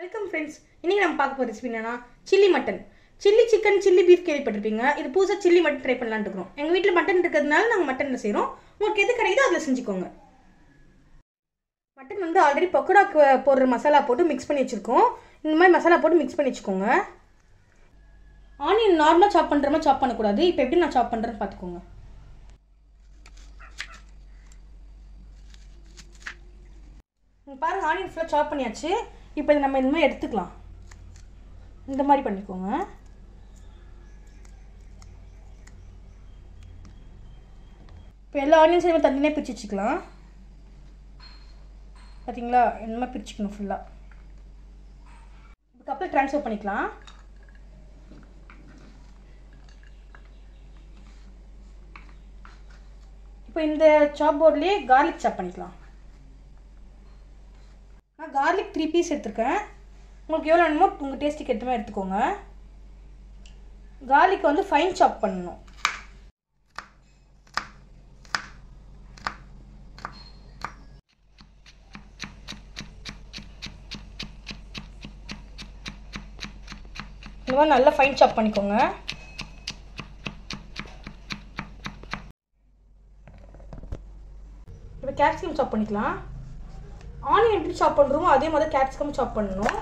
welcome friends இன்னைக்கு நம்ம பார்க்க போகிற ரெசிபி என்னன்னா chilli mutton chilli chicken chilli beef கேள்விப்பட்டிருப்பீங்க இது புதுசாக சில்லி மட்டன் ட்ரை பண்ணலான்னு இருக்கிறோம் எங்கள் வீட்டில் மட்டன் இருக்கிறதுனால நாங்கள் மட்டனில் செய்கிறோம் உங்களுக்கு எது கிடைக்குதோ அதில் செஞ்சுக்கோங்க மட்டன் வந்து ஆல்ரெடி பக்கோடாக்கு போடுற மசாலா போட்டு மிக்ஸ் பண்ணி வச்சுருக்கோம் இந்த மாதிரி மசாலா போட்டு மிக்ஸ் பண்ணி வச்சுக்கோங்க ஆனியன் நார்மலாக சாப் பண்ணுற மாதிரி சாப் பண்ணக்கூடாது இப்போ எப்படி நான் சாப் பண்ணுறேன்னு பார்த்துக்கோங்க இங்க பாருங்க ஆனியன் ஃபுல்லாக சாப் பண்ணியாச்சு இப்போ இதை நம்ம இந்த மாதிரி எடுத்துக்கலாம் இந்த மாதிரி பண்ணிக்கோங்க இப்போ எல்லா ஆனியன்ஸும் நம்ம தனியாக பிரித்து வச்சுக்கலாம் பார்த்தீங்களா இந்த மாதிரி பிரிச்சுக்கணும் ஃபுல்லாக இதுக்கப்புறம் ட்ரான்ஸ்ஃபர் பண்ணிக்கலாம் இப்போ இந்த சாப் போர்ட்லேயே கார்லிக் சாப் பண்ணிக்கலாம் நான் கார்லிக் த்ரீ பீஸ் எடுத்திருக்கேன் உங்களுக்கு எவ்வளோ வேணுமோ உங்கள் டேஸ்ட்டுக்கு ஏற்ற மாதிரி எடுத்துக்கோங்க கார்லிக் வந்து ஃபைன் சாப் பண்ணணும் இந்த மாதிரி நல்லா ஃபைன் சாப் பண்ணிக்கோங்க இப்போ கேப்சிகம் சாப் பண்ணிக்கலாம் ஆனியன் எப்படி சாப் பண்ணுறோமோ அதே மாதிரி கேப்சிகம் சாப் பண்ணணும்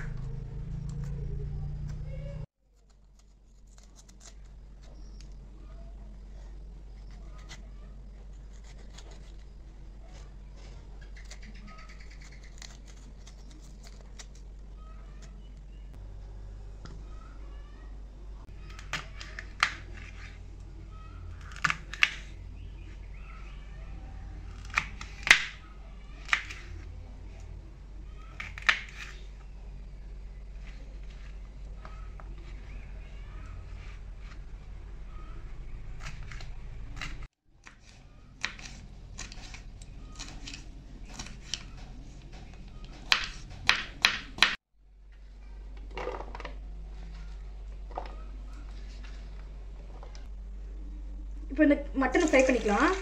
இப்போ இந்த மட்டனை ஃப்ரை பண்ணிக்கலாம்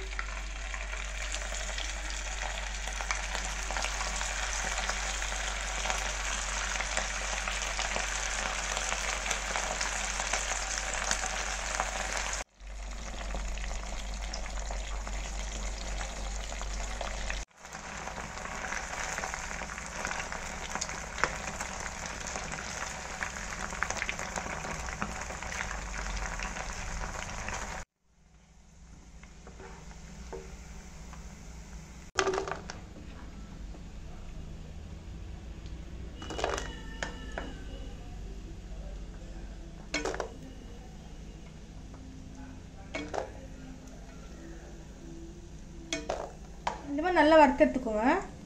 இந்த மாதிரி நல்லா வறுத்தெடுத்துக்கோங்க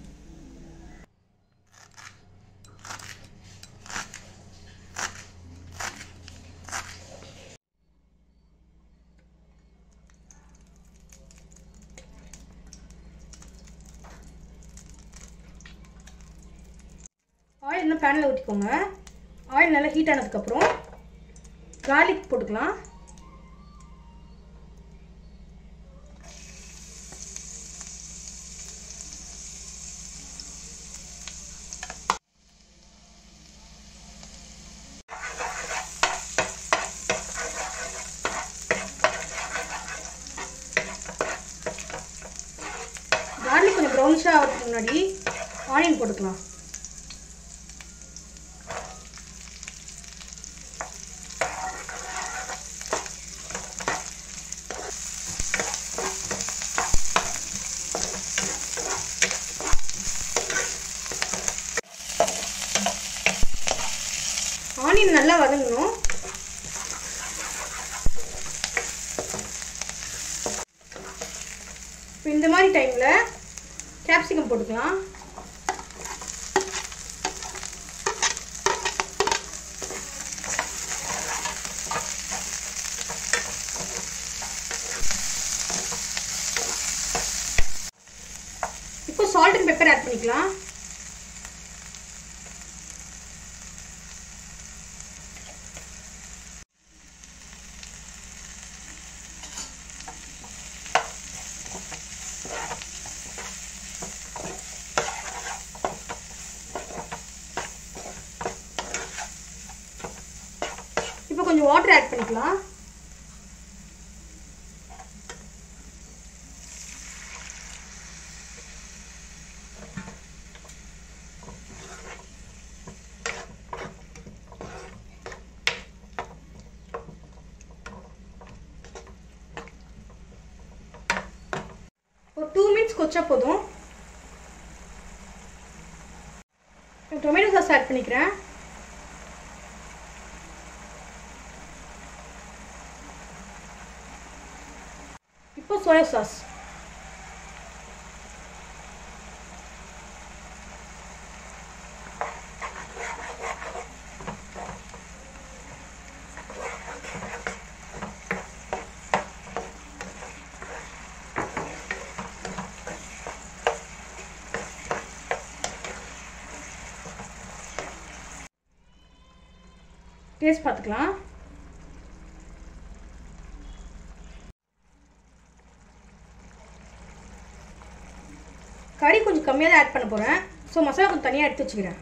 ஆயில் இன்னும் பேனில் ஊற்றிக்கோங்க ஆயில் நல்லா ஹீட் ஆனதுக்கப்புறம் கார்லிக் போட்டுக்கலாம் கார்லிக் கொஞ்சம் ப்ரௌனிஷாக ஆகிறதுக்கு முன்னாடி ஆனியன் போட்டுக்கலாம் ஆனியன் நல்லா வதங்கணும் இப்போ இந்த மாதிரி டைமில் கேப்சிகம் போட்டுக்கலாம் இப்போ சால்ட் அண்ட் பெப்பர் ஆட் பண்ணிக்கலாம் கொஞ்சம் வாட்டர் ஆட் பண்ணிக்கலாம் ஒரு டூ மினிட்ஸ் கொச்சா போதும் டொமேட்டோ சாஸ் ஆட் பண்ணிக்கிறேன் இப்போ சோயா சாஸ் டேஸ்ட் பார்த்துக்கலாம் கறி கொஞ்சம் கம்மியாக தான் ஆட் பண்ண போகிறேன் ஸோ மசாலா கொஞ்சம் தனியாக எடுத்து வச்சுக்கிறேன்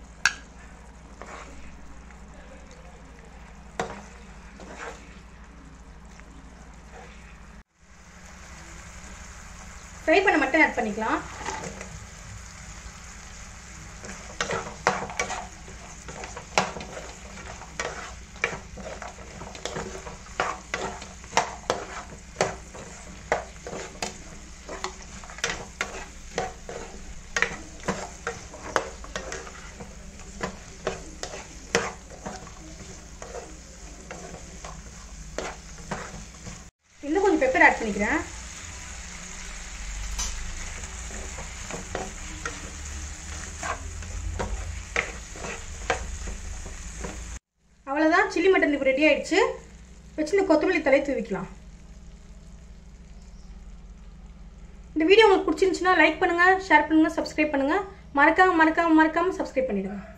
ஃப்ரை பண்ண மட்டன் ஆட் பண்ணிக்கலாம் இன்னும் கொஞ்சம் பெப்பர் ஆட் பண்ணிக்கிறேன் அவ்வளோதான் சில்லி மட்டன் இப்போ ரெடி ஆயிடுச்சு வச்சு இந்த கொத்தமல்லி தலை தூவிக்கலாம் இந்த வீடியோ உங்களுக்கு பிடிச்சிருந்துச்சுன்னா லைக் பண்ணுங்கள் ஷேர் பண்ணுங்கள் சப்ஸ்கிரைப் பண்ணுங்கள் மறக்காம மறக்காம மறக்காமல் சப்ஸ்கிரைப் பண்ணிடுங்க